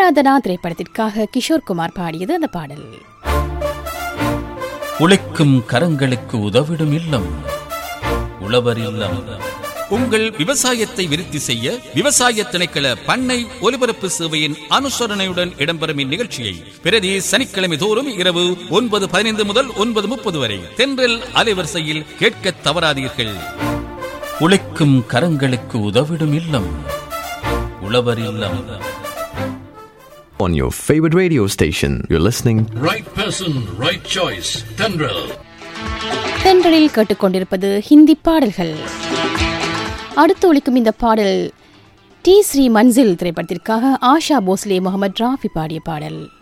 ஆராதனா திரைப்படத்திற்காக கிஷோர் குமார் பாடியது அந்த பாடல் உழைக்கும் கரங்களுக்கு உதவிடும் இல்லம் உழவர் இல்லம் உங்கள் விவசாயத்தை விருத்தி செய்ய விவசாய திணைக்கள பண்ணை ஒலிபரப்பு சேவையின் அனுசரணையுடன் இடம்பெறும் இந்நிகழ்ச்சியை பிரதி சனிக்கிழமை தோறும் இரவு ஒன்பது பதினைந்து முதல் ஒன்பது முப்பது வரை தென்றல் அலைவரிசையில் கேட்க தவறாதீர்கள் உழைக்கும் கரங்களுக்கு உதவிடும் இல்லம் உழவர் இல்லம் On your favorite radio station, you're listening Right person, right choice. Tendril. தென்றலில் கேட்டுக்கொண்டிருப்பது ஹிந்தி பாடல்கள் அடுத்து ஒழிக்கும் இந்த பாடல் டி ஸ்ரீ மன்சில் திரைப்படத்திற்காக ஆஷா போஸ்லே முகமது ராஃபி பாடிய பாடல்